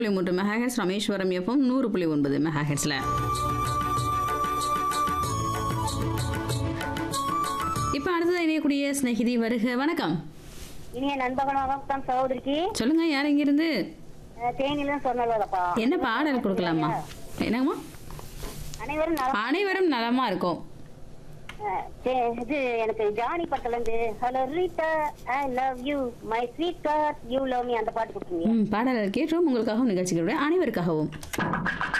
புள்ளி மூன்று megahertz Rameswaram FM நூறு புள்ளி ஒன்பது மெகாஹெட்ஸில் இப்போ அடுத்தது இணையக்கூடிய ஸ்நேகிதி வருக வணக்கம் இனிய நண்பகன் வணக்கம் சகோதரிக்கு சொல்லுங்க யார் இங்கிருந்து அஹ், தேனிலும் சொன்னலப்பா என்ன பாடல் கொடுக்கலாமா என்னங்கம்மா அனைவரும் நலம் அனைவரும் நலமா இருக்கும் அஹ், தே- இது எனக்கு ஜானி பட்டல இருந்து hello Rita I love you my sweet car you love me அந்த பாட்டு கொடுத்தீங்க ம் பாடல் கேட்டோம் உங்களுக்காகவும் நிகழ்ச்சிகளுடைய அனைவருக்காகவும்